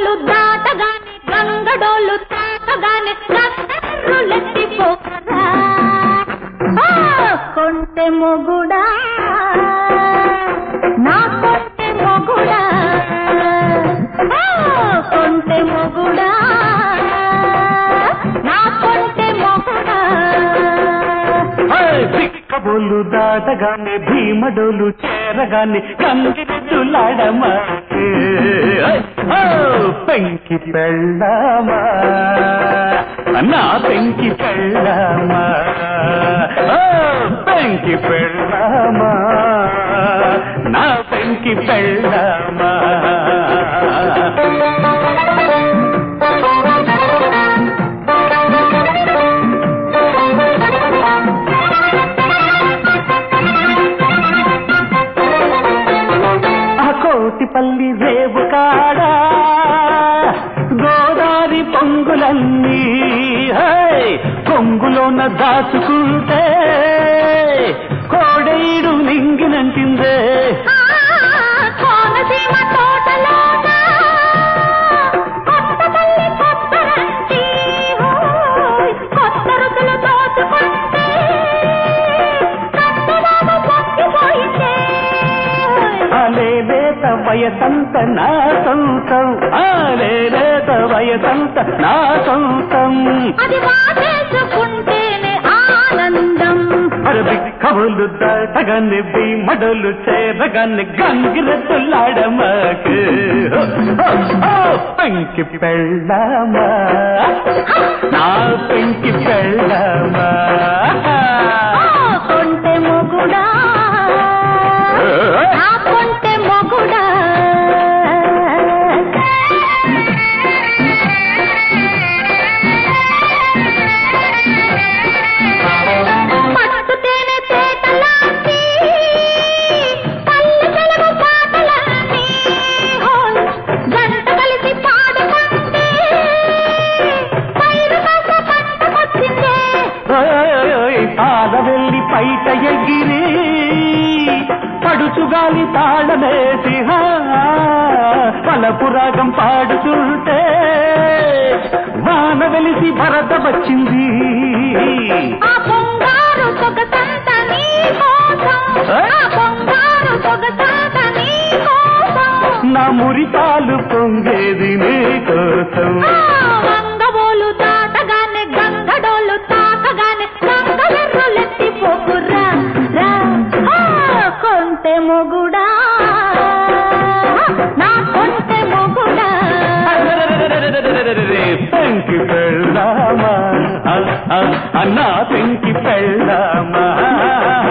బోలు దాటగానే గంగడోలు తాకగానే గంగరులెత్తిపోకరా ఆ, కొంటె మొగుడా నా కొంటె మొగుడా ఆ, కొంటె మొగుడా నా కొంటె మొగుడా పిక్కబోలు దాటగానే భీమడోలు చేరగానే కంగిరెద్దులాడమా పెంకి పెళ్ళామా నా పెంకి పెళ్ళామా ఓ, పెంకి పెళ్ళామా నా పెంకి పెళ్ళామా ఆ కోటిపల్లి రేవు కాడా గోదావరి పొంగులన్నీ హై, కొంగులోన దాచుకుంటే కోడైడు నింగినంటిందే కోనసీమ తోటలోన కొత్తపల్లి కొత్తరంటి హోయ్, కొత్త రుచులు దోచుకుంటే కట్టెలాగా పొంగిపోయిందే అలేలేత వయసంత నా సొంతం అలేలేత వయసంత నా సొంతం అది వాటేసుకుంటేనే ఆనందం అరబి కవులు దాటగానే భీమడలు చేరగానే గంగిరెద్దులాడమాకు పెంకి పెళ్ళామా నా పెంకి పెళ్ళామా ఆ, కొంటె మొగుడా నా కొంటె మొగుడా పట్టు తేనె తేటలాంటి పల్లె తెలుగు పాటలన్నీ హోయ్, జంట కలిసి పాడుకుంటే పైరు కాస్త పంటకొచ్చిందే ఓయ్ పాద వెళ్ళి పైట ఎగిరి పడుచుగాలి తాళమేసి హా, పలపు రాగం పాడుతుంటే వాన వెలిసి భరత వచ్చింది ఆ పొంగారు సొగసంత నీ కోసం ఆ పొంగారు సొగసంత నీ కోసం నా మురితాలు పొంగేది నీ కోసం ఆ వంగబోలు దాటగానే గంగడోలు తాకగానే గంగలెర్రులెత్తిపోకురా రా ఆ, కొంటె మొగుడా నా కొంటె మొగుడా పెంకి పెళ్ళామా అన్నా పెంకి పెళ్ళామా